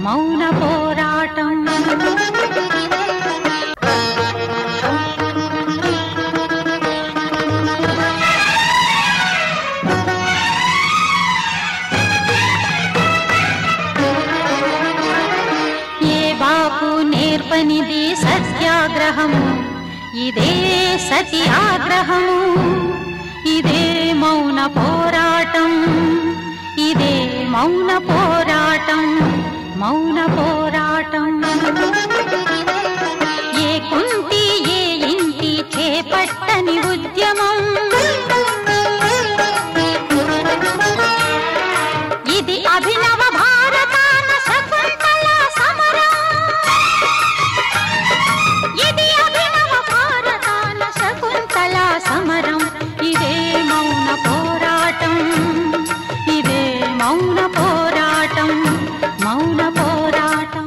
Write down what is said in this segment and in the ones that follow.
మౌన పోరాటం ఏ బాపు నేర్పనిది సత్యాగ్రహము ఇదే సతి ఆగ్రహము ఇదే మౌన పోరాటం ఇదే మౌన పోరాటం మౌన పోరాటం ఏ కుంటి ఏ ఇంటి చేపట్టని ఉద్యమం ఇది అభినవ భారతాన శకుంతల సమరం ఇది అభినవ భారతాన శకుంతల సమరం ఇదే మౌన పోరాటం ఇదే మౌన పోరాటం మౌన పోరాటం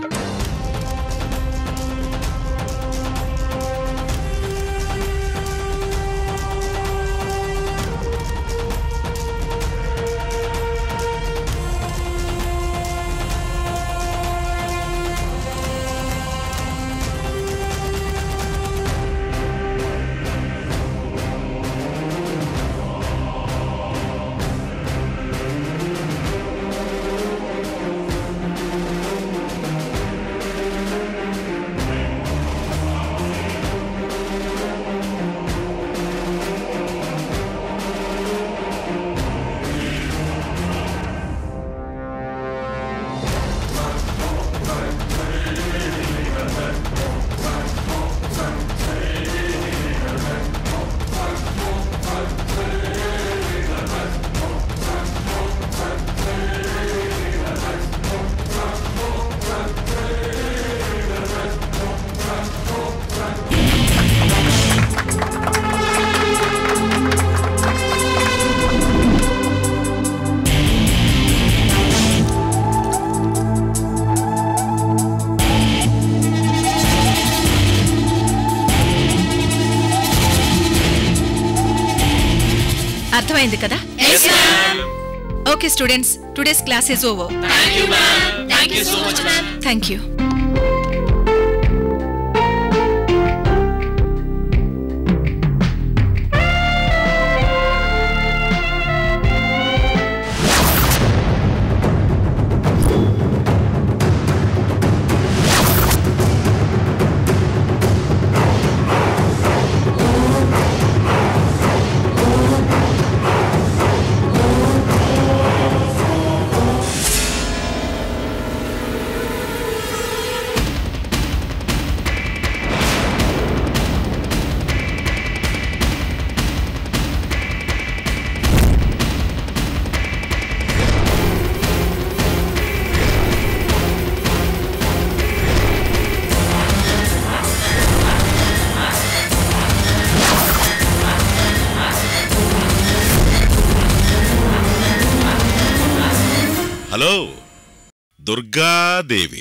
అర్థమైంది కదా okay students today's class is over thank you hello Durgadevi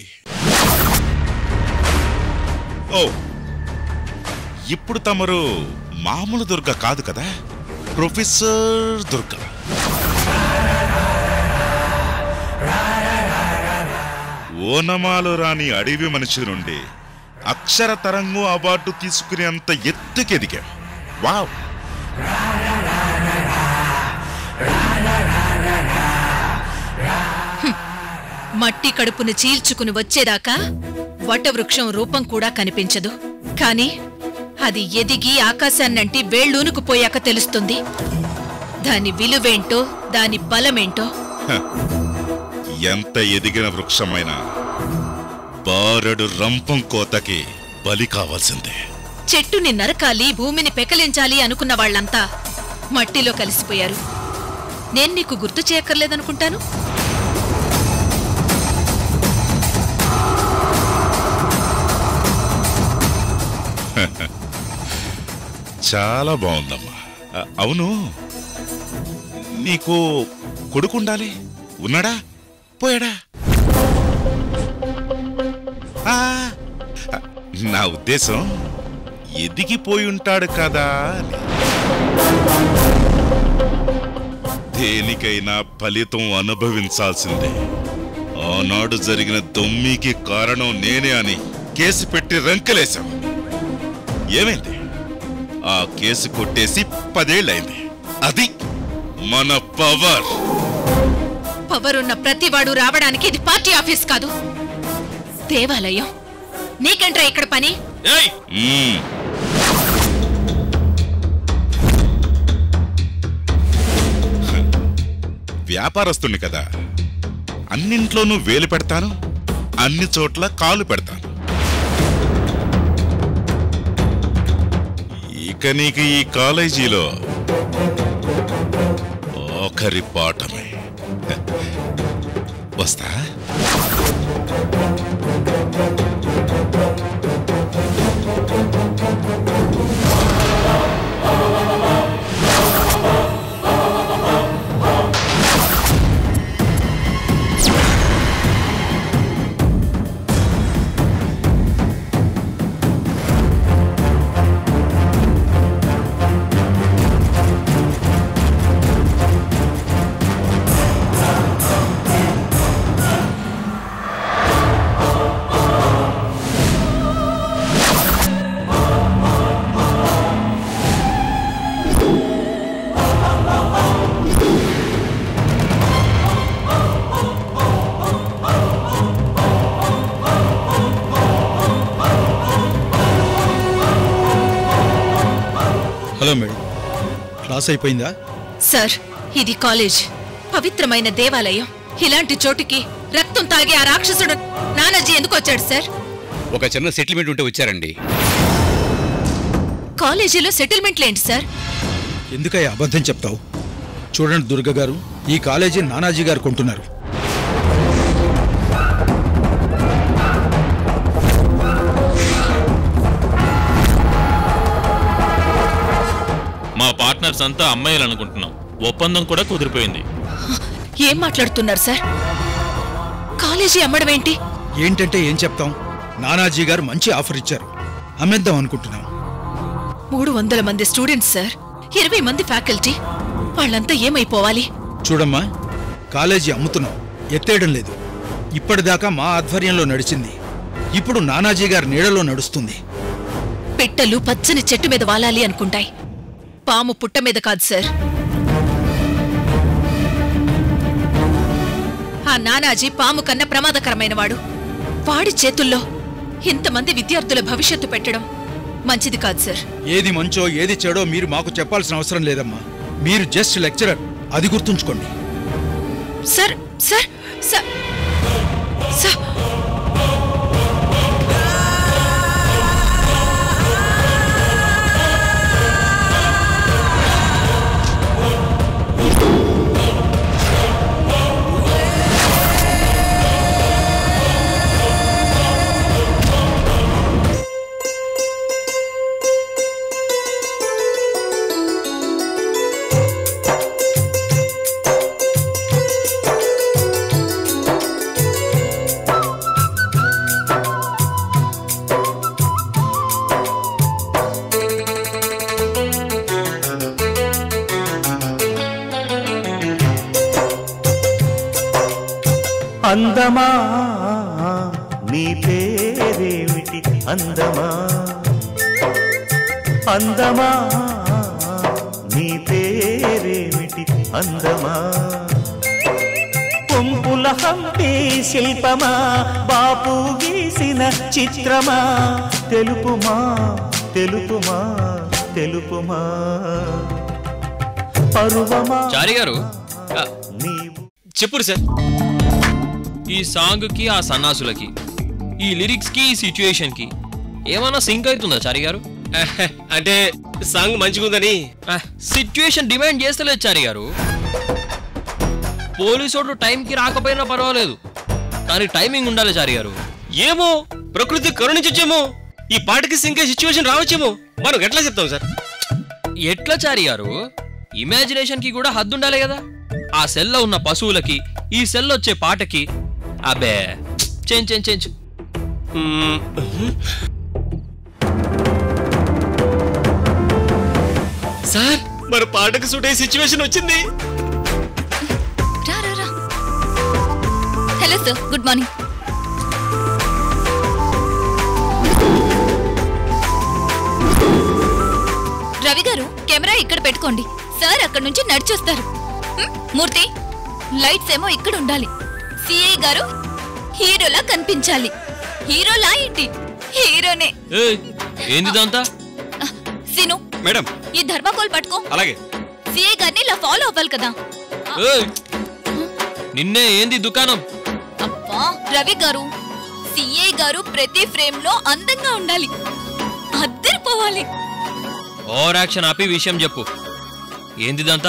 ఓ ఇప్పుడు తమరు మామూలు దుర్గ కాదు కదా ప్రొఫెసర్ దుర్గా ఓనమాలు రాని అడవి మనిషి నుండి అక్షర తరంగు అవార్డు తీసుకునేంత ఎత్తుకెదిగా వావ్ మట్టి కడుపును చీల్చుకుని వచ్చేదాకా వటవృక్షం రూపం కూడా కనిపించదు కాని అది ఎదిగి ఆకాశాన్నంటి వేళ్ళూనుకుపోయాక తెలుస్తుంది దాని విలువేంటో దాని బలమేంటో ఎంత ఎదిగిన వృక్షమైనా బారెడు రంపం కోతకి బలి కావాల్సిందే చెట్టుని నరకాలి భూమిని పెకలించాలి అనుకున్న వాళ్ళంతా మట్టిలో కలిసిపోయారు నేను నీకు గుర్తు చేయక్కర్లేదనుకుంటాను చాలా బాగుందమ్మా అ, అవును నీకు కొడుకుండాలి ఉన్నాడా పోయాడా ఆ, నా ఉద్దేశం ఎదిగిపోయి ఉంటాడు కదా అని దేనికైనా ఫలితం అనుభవించాల్సిందే ఆనాడు జరిగిన దొమ్మికి కారణం నేనే అని కేసు పెట్టి రంకలేశాం ఏమైంది ఆ కేసు కొట్టేసి పదేళ్ళైంది అది మన పవర్ పవర్ ఉన్న ప్రతివాడు రావడానికి ఇది పార్టీ ఆఫీస్ కాదు దేవాలయం నీకేంట్రా ఇక్కడ పని ఏయ్ మ్మ్. వ్యాపారస్తుని కదా అన్నింట్లోనూ వేలు పెడతాను అన్ని చోట్ల కాలు పెడతాను ఇక నీకు ఈ కాలేజీలో ఆఖరి పాఠమే వస్తా హలో మేడం క్లాస్ అయిపోయిందా సార్ ఇది కాలేజ్ పవిత్రమైన దేవాలయం ఇలాంటి చోటుకి రక్తం తాగే ఆ రాక్షసుడు నానాజీ ఎందుకు వచ్చాడు సార్ ఒక చిన్న సెటిల్మెంట్ ఉంటే వచ్చారండి కాలేజీలో సెటిల్మెంట్లేంటి సార్ ఎందుకయ్యా అబద్ధం చెప్తావు చూడండి దుర్గ గారు ఈ కాలేజీ నానాజీ గారు కొంటున్నారు మా పార్ట్నర్స్ అంతా అమ్మాయిలు అనుకుంటున్నాం ఒప్పందం కూడా కుదిరిపోయింది ఏం మాట్లాడుతున్నారు సార్ కాలేజీ అమ్మడం ఏంటి ఏంటంటే ఏం చెప్తాం నానాజీ గారు మంచి ఆఫర్ ఇచ్చారు అమ్మేద్దాం అనుకుంటున్నాం మూడు వందల మంది స్టూడెంట్స్ సార్ ఇరవై మంది ఫ్యాకల్టీ వాళ్ళంతా ఏమైపోవాలి చూడమ్మా కాలేజీ అమ్ముతున్నాం ఎత్తేయడం లేదు ఇప్పటిదాకా మా ఆధ్వర్యంలో నడిచింది ఇప్పుడు నానాజీ గారి నీడలో నడుస్తుంది పిట్టలు పచ్చని చెట్టు మీద వాలాలి అనుకుంటాయి పాము పుట్ట మీద కాదు సార్ ఆ నానాజీ పాము కన్నా ప్రమాదకరమైన వాడు వాడి చేతుల్లో ఇంతమంది విద్యార్థుల భవిష్యత్తు పెట్టడం మంచిది కాదు సార్ ఏది మంచో ఏది చెడో మీరు మాకు చెప్పాల్సిన అవసరం లేదమ్మా మీరు జస్ట్ లెక్చరర్ అది గుర్తుంచుకోండి సార్ సార్ సార్ సార్ అందమా నీ పేరేమిటి అందమా అందమా నీ పేరేమిటి అందమా పొంపుల హంపి శిల్పమా బాపు గీసిన చిత్రమా తెలుపుమా తెలుపుమా తెలుపుమా పరువమా చారి గారు ఆ, నీవు చెప్పురు సార్ ఈ సాంగ్ కి ఆ సన్నాసులకి ఈ లిరిక్స్ కి ఈ సిచ్యుయేషన్ కి ఏమన్నా సింక్ అవుతుందా చారి గారు అంటే సాంగ్ మంచిగుందని సిచ్యుయేషన్ డిమాండ్ చేస్తలేదు చారి గారు పోలీసోడు టైంకి రాకపోయినా పర్వాలేదు కానీ టైమింగ్ ఉండాలి చారి గారు ఏమో ప్రకృతి కరుణించొచ్చేమో ఈ పాటకి సింకే సిచ్యువేషన్ రావచ్చేమో మనం ఎట్లా చెప్తాం సార్ ఎట్లా చారి గారు ఇమాజినేషన్ కి కూడా హద్దు ఉండాలి కదా ఆ సెల్లో ఉన్న పశువులకి ఈ సెల్ వచ్చే పాటకి అబే చేంజ్ చేంజ్ చేంజ్ మ్మ్. సార్ మన పాటకు సూట్ అయ్యే సిచ్యువేషన్ వచ్చింది రా రా రా hello sir good morning Ravi గారు కెమెరా ఇక్కడ పెట్టుకోండి సార్ అక్కడ నుంచి నడిచొస్తారు హ్మ్, మూర్తి లైట్స్ ఏమో ఇక్కడ ఉండాలి సిఐ గారు హీరోలా కనిపించాలి హీరోలా ఏంటి హీరోనే ఏయ్ ఏంది ఇదంతా ఆ, సీను మేడం ఈ ధర్మకోల్ పట్టుకో అలాగే సిఐ గారిని ఇలా ఫాలో అవ్వాలి కదా ఏయ్ నిన్నే ఏంది దుకాణం అబ్బా రవి గారు సిఐ గారు ప్రతి ఫ్రేమ్ లో అందంగా ఉండాలి అద్దరిపోవాలి ఓవర్ యాక్షన్ ఆపి విషయం చెప్పు ఏంది ఇదంతా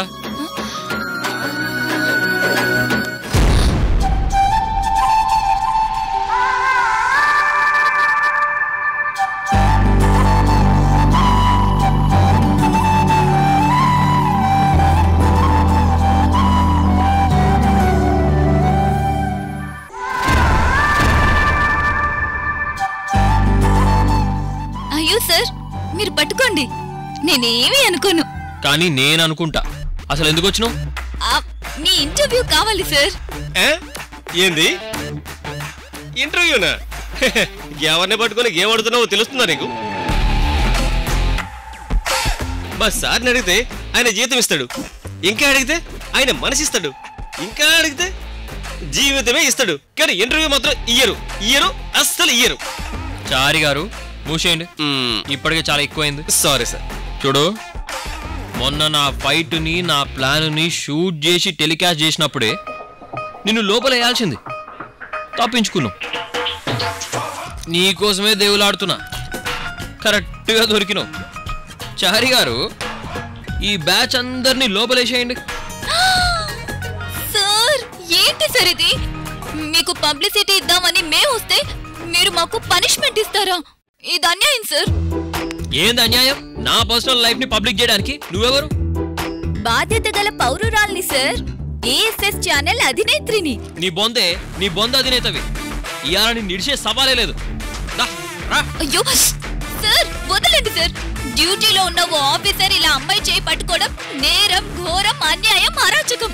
అయ్యో సార్ మీరు పట్టుకోండి నేనేమి అనుకోను కానీ నేను అనుకుంటా అసలు ఎందుకు వచ్చినావు ఆ, మీ ఇంటర్వ్యూ కావాలి సార్ ఏ? ఏంది ఇంటర్వ్యూనా ఎవరిని పట్టుకొని ఏం అడుగుతున్నావో తెలుస్తుందా నీకు మా సార్ని అడిగితే ఆయన జీతం ఇస్తాడు ఇంకా అడిగితే ఆయన మనసిస్తాడు ఇంకా అడిగితే జీవితమే ఇస్తాడు కానీ ఇంటర్వ్యూ మాత్రం ఇయ్యరు ఇయ్యరు అస్సలు ఇయ్యరు చారి గారు మూసేయండి మ్మ్. ఇప్పటికే చాలా ఎక్కువైంది సారీ సార్ చూడు మొన్న నా ఫైట్ని నా ప్లాన్ని షూట్ చేసి టెలికాస్ట్ చేసినప్పుడే నిన్ను లోపల వేయాల్సింది తప్పించుకున్నావు నీకోసమే దేవులాడుతున్నా కరెక్ట్గా దొరికినావు చారి గారు ఈ బ్యాచ్ అందరినీ లోపలేసేయండి సార్ ఏంటి సార్ ఇది మీకు పబ్లిసిటీ ఇద్దామని మేము వస్తే మీరు మాకు పనిష్మెంట్ ఇస్తారా ఇది అన్యాయం సార్ ఏంది అన్యాయం నా పర్సనల్ లైఫ్ ని పబ్లిక్ చేయడానికి నువ్వెవరు బాధ్యత గల పౌరురాల్ని సార్ ఏఎస్ఎస్ ఛానల్ అధినేత్రిని నీ బొందే నీ బొంద అధినేతవి ఇవాళ నీ నిడిచే సవాలే లేదు దా, రా. అయ్యో సార్ వదలండి సార్ డ్యూటీలో ఉన్న ఓ ఆఫీసర్ ఇలా అమ్మాయి చేయి పట్టుకోవడం నేరం ఘోరం అన్యాయం అరాచకం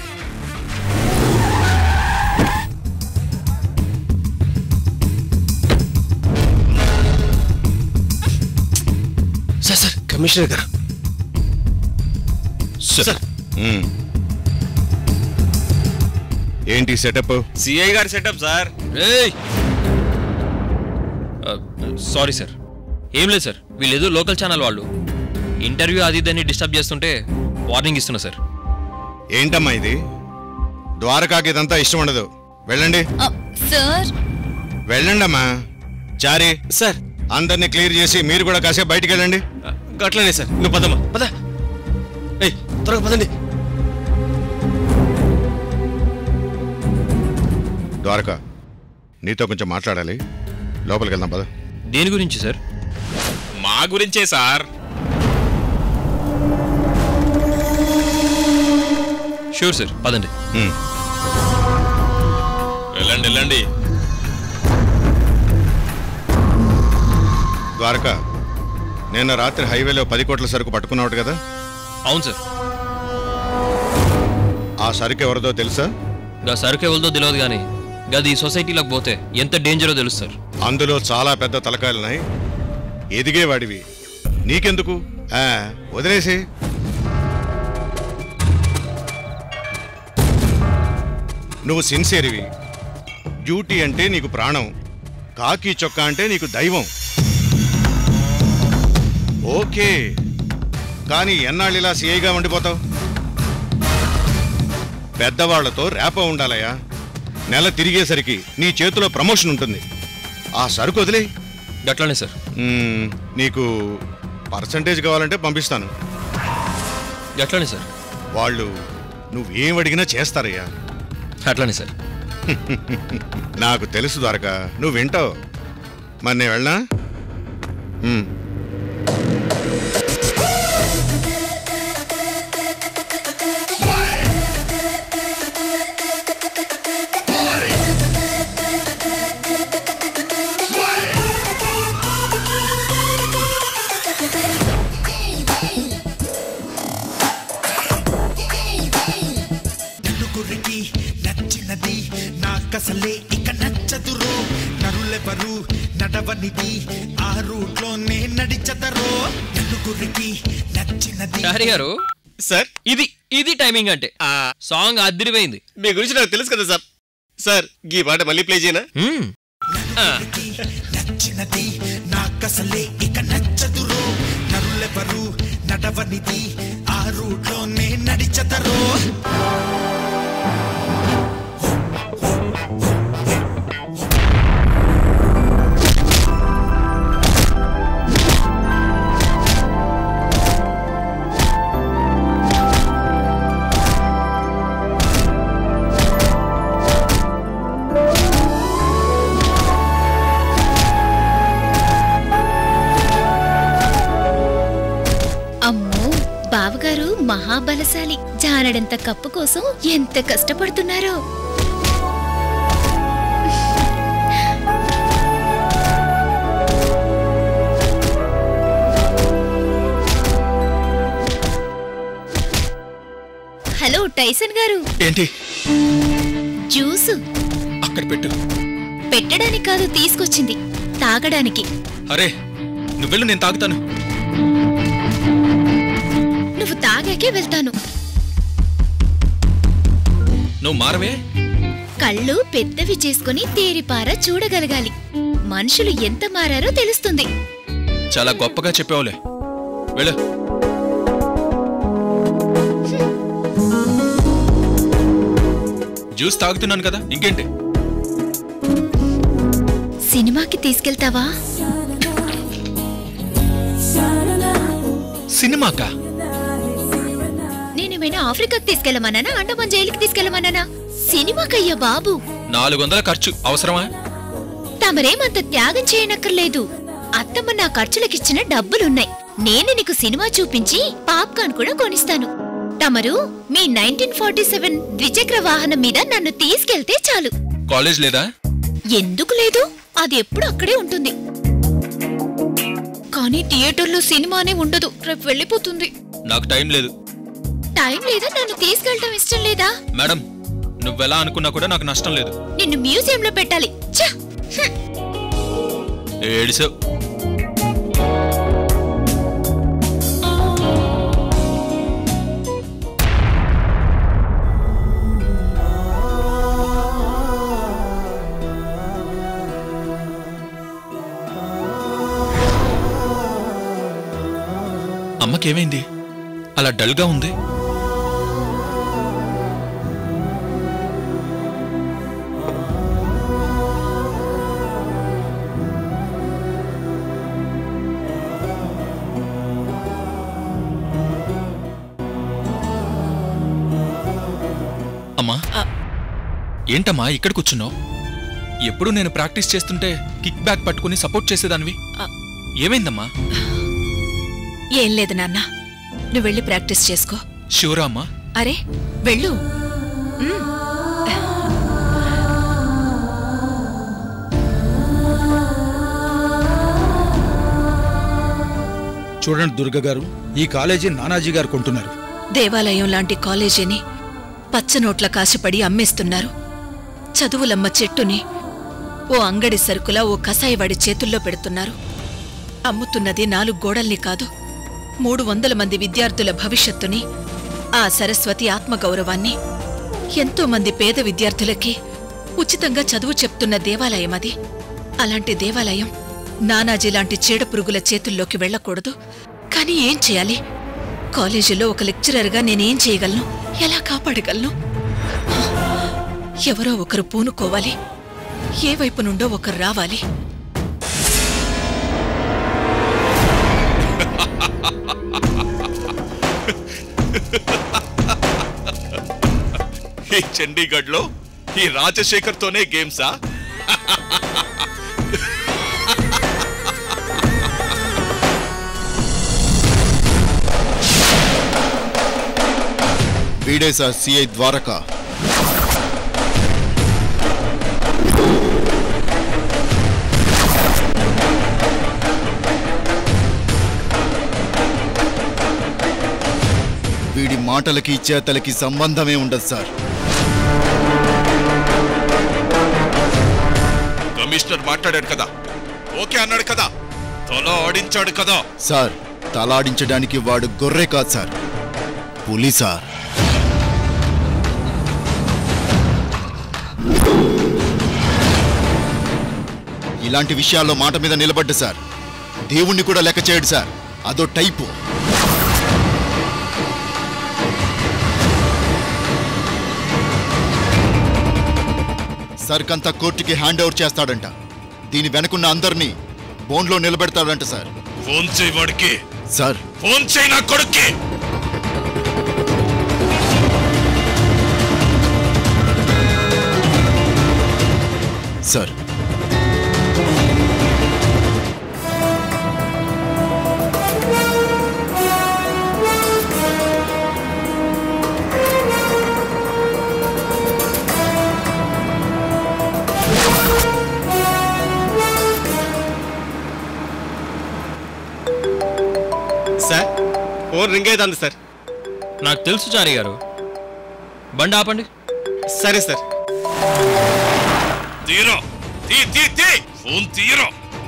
సార్ సార్ కమిషనర్ గారు సార్ మ్మ్. ఏంటి సెటప్ సిఐ గారి సెటప్ సార్ ఏయ్ సారీ సార్ ఏం లేదు సార్ వీళ్ళేదో లోకల్ ఛానల్ వాళ్ళు ఇంటర్వ్యూ అది దాన్ని డిస్టర్బ్ చేస్తుంటే వార్నింగ్ ఇస్తున్నా సార్ ఏంటమ్మా ఇది ద్వారకాకి ఇదంతా ఇష్టం ఉండదు వెళ్ళండి ఆ, సార్ వెళ్ళండి అమ్మా చారి సార్ అందరినీ క్లియర్ చేసి మీరు కూడా కాసేపు బయటికి వెళ్ళండి గట్లనే సార్ నువ్వు పదమ్మా పద ఏయ్ త్వరగా పదండి ద్వారక నీతో కొంచెం మాట్లాడాలి లోపలికి వెళ్దాం పద దేని గురించి సార్ మా గురించే సార్ షూర్ సార్ పదండి వెళ్ళండి వెళ్ళండి ద్వారక నిన్న రాత్రి హైవేలో పది కోట్ల సరుకు పట్టుకున్నావు కదా అవును సార్ ఆ సరుకు ఎవరిదో తెలుసా గా సరుకు ఎవరిదో తెలియదు కానీ గది ఈ సొసైటీలోకి పోతే ఎంత డేంజరో తెలుసు సార్ అందులో చాలా పెద్ద తలకాయలున్నాయి ఎదిగేవాడివి నీకెందుకు ఆ, వదిలేసి నువ్వు సిన్సియర్వి డ్యూటీ అంటే నీకు ప్రాణం కాకి చొక్కా అంటే నీకు దైవం ఓకే కానీ ఎన్నాళ్ళు ఇలా సిఐగా ఉండిపోతావు పెద్దవాళ్లతో రేప ఉండాలయ్యా నెల తిరిగేసరికి నీ చేతిలో ప్రమోషన్ ఉంటుంది ఆ సరుకు వదిలే గట్లనే సార్ నీకు పర్సంటేజ్ కావాలంటే పంపిస్తాను గట్లనే సార్ వాళ్ళు నువ్వేం అడిగినా చేస్తారయ్యా అట్లనే సార్ నాకు తెలుసు ద్వారక నువ్వు వింటావు మరి నేను వెళ్ళనా మ్మ్. నలుగురికి నచ్చినది నాకసలే ఇక నచ్చదురో నరులెవరు నడవనిది ఆ రూట్లోనే నడిచదరో నలుగురికి నచ్చినది చారి గారు సార్ ఇది ఇది టైమింగ్ అంటే ఆ, సాంగ్ అదిరిపోయింది మీ గురించి నాకు తెలుసు కదా సార్ సార్ ఈ పాట మళ్ళీ ప్లే చేయనా హ్మ్. ఆ, నచ్చినది నాకసలే ఇక నచ్చదురో నరులెవరు నడవనిది ఆ రూట్లోనే నడిచదరో అమ్మో బావగారు మహాబలశాలి జానడంత కప్పు కోసం ఎంత కష్టపడుతున్నారో హలో టైసన్ గారు ఏంటి జ్యూసు అక్కడ పెట్టు పెట్టడానికి కాదు తీసుకొచ్చింది తాగడానికి అరే నువ్వెళ్ళు నేను తాగుతాను నువ్వు తాగాకే వెళ్తాను నువ్వు మారవే కళ్ళు పెద్దవి చేసుకుని తేరిపార చూడగలగాలి మనుషులు ఎంత మారారో తెలుస్తుంది చాలా గొప్పగా చెప్పావులే వెళ్ళు జ్యూస్ తాగుతున్నాను కదా ఇంకేంటి సినిమాకి తీసుకెళ్తావా సినిమాకా నేనేమైనా ఆఫ్రికాకి తీసుకెళ్ళమన్నానా అండమాన్ జైలుకి తీసుకెళ్ళమన్నానా సినిమాకయ్యా బాబు నాలుగు వందల ఖర్చు అవసరమా తమరేమంత త్యాగం చేయనక్కర్లేదు అత్తమ్మ నా ఖర్చులకిచ్చిన డబ్బులున్నాయి నేను నీకు సినిమా చూపించి పాప్కార్న్ కూడా కొనిస్తాను తమరు మీ నైన్టీన్ ఫార్టీ సెవెన్ ద్విచక్ర వాహనం మీద నన్ను తీసుకెళ్తే చాలు కాలేజ్ లేదా ఎందుకు లేదు అది ఎప్పుడు అక్కడే ఉంటుంది కానీ థియేటర్లో సినిమానే ఉండదు రేపు వెళ్ళిపోతుంది నాకు టైం లేదు టైం లేదా నన్ను తీసుకెళ్ళటం ఇష్టం లేదా మేడం నువ్వెలా అనుకున్నా కూడా నాకు నష్టం లేదు నిన్ను మ్యూజియంలో పెట్టాలి ఛ! హ్మ్. ఏడిసావు అమ్మకేమైంది అలా డల్గా ఉంది అమ్మా ఏంటమ్మా ఇక్కడ కూర్చున్నావు ఎప్పుడు నేను ప్రాక్టీస్ చేస్తుంటే కిక్ బ్యాక్ పట్టుకుని సపోర్ట్ చేసేదానివి ఆ. ఏమైందమ్మా ఏం లేదు నాన్న నువ్వు వెళ్ళి ప్రాక్టీస్ చేసుకో షూరా అమ్మా అరే వెళ్ళు చూడండి దుర్గ గారు ఈ కాలేజీ నానాజీ గారు కొంటున్నారు దేవాలయం లాంటి కాలేజీని పచ్చనోట్ల కాశపడి అమ్మేస్తున్నారు చదువులమ్మ చెట్టుని ఓ అంగడి సరుకుల ఓ కసాయివాడి చేతుల్లో పెడుతున్నారు అమ్ముతున్నది నాలుగు గోడల్ని కాదు మూడు వందల మంది విద్యార్థుల భవిష్యత్తుని ఆ సరస్వతి ఆత్మగౌరవాన్ని ఎంతో మంది పేద విద్యార్థులకి ఉచితంగా చదువు చెప్తున్న దేవాలయం అది అలాంటి దేవాలయం నానాజీ లాంటి చీడపురుగుల చేతుల్లోకి వెళ్ళకూడదు కానీ ఏం చేయాలి కాలేజీలో ఒక లెక్చరర్గా నేనేం చేయగలను ఎలా కాపాడగలను ఎవరో ఒకరు పూనుకోవాలి ఏ వైపు నుండో ఒకరు రావాలి ఈ చండీగఢ్ లో ఈ రాజశేఖర్ తోనే గేమ్సా వీడే సార్ సిఐ ద్వారక వీడి మాటలకి చేతలకి సంబంధమే ఉండదు సార్ కమిషనర్ మాట్లాడాడు కదా ఓకే అన్నాడు కదా తల ఆడించాడు కదా సార్ తలాడించడానికి వాడు గొర్రె కాదు సార్ పులి సార్ ఇలాంటి విషయాల్లో మాట మీద నిలబడ్డు సార్ దేవుణ్ణి కూడా లెక్క చేయడు సార్ అదో టైపు సర్కంతా కోర్టుకి హ్యాండ్ ఓవర్ చేస్తాడంట దీని వెనకున్న అందరినీ బోన్లో నిలబెడతాడంట సార్ ఫోన్ చేయి వాడికి సార్ ఫోన్ చేయి నా కొడుక్కి సార్ సార్ ఫోన్ రింగ్ అవుతుంది సార్ నాకు తెలుసు చారి గారు బండి ఆపండి సరే సార్ తీరో తీ తీ తీ ఫోన్ తీయరో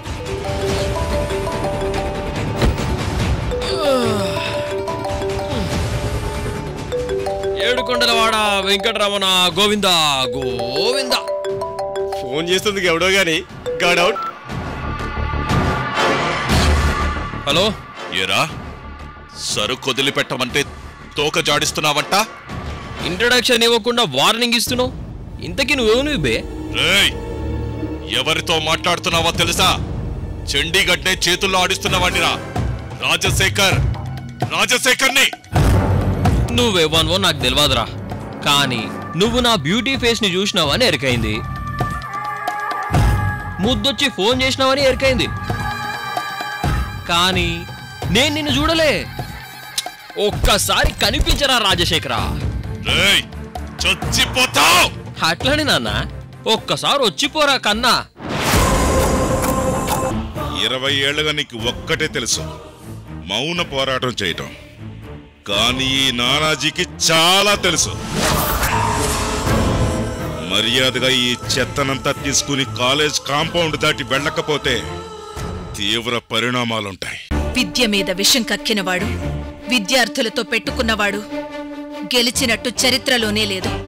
ఏడుకొండలవాడ వెంకటరమణ గోవింద గోవింద ఫోన్ చేస్తుంది ఎవడో గాని గాడ్ అవుట్ హలో ఏరా సరుకు వదిలిపెట్టమంటే తోక జాడిస్తున్నావంట ఇంట్రడక్షన్ ఇవ్వకుండా వార్నింగ్ ఇస్తున్నావు ఇంతకీ నువ్వేవు బే రేయ్ ఎవరితో మాట్లాడుతున్నావో తెలుసా చండీగఢ్నే చేతుల్లో ఆడిస్తున్నవాడిరా రాజశేఖర్ రాజశేఖర్ని నువ్వెవ్వనువో నాకు తెలియదురా కానీ నువ్వు నా బ్యూటీ ఫేస్ ని చూసినావని ఎరికైంది ముద్దొచ్చి ఫోన్ చేసినావని ఎరికైంది కానీ నేను నిన్ను చూడలే ఒక్కసారి కనిపించరా రాజశేఖరా రేయ్ చచ్చిపోతావు అట్లని నాన్న ఒక్కసారి వచ్చిపోరా కన్నా ఇరవై ఏళ్లుగా నీకు ఒక్కటే తెలుసు మౌన పోరాటం చేయటం కానీ ఈ నానాజీకి చాలా తెలుసు మర్యాదగా ఈ చెత్తనంతా తీసుకుని కాలేజ్ కాంపౌండ్ దాటి వెళ్ళకపోతే తీవ్ర పరిణామాలుంటాయి విద్య మీద విషం కక్కినవాడు విద్యార్థులతో పెట్టుకున్నవాడు గెలిచినట్టు చరిత్రలోనే లేదు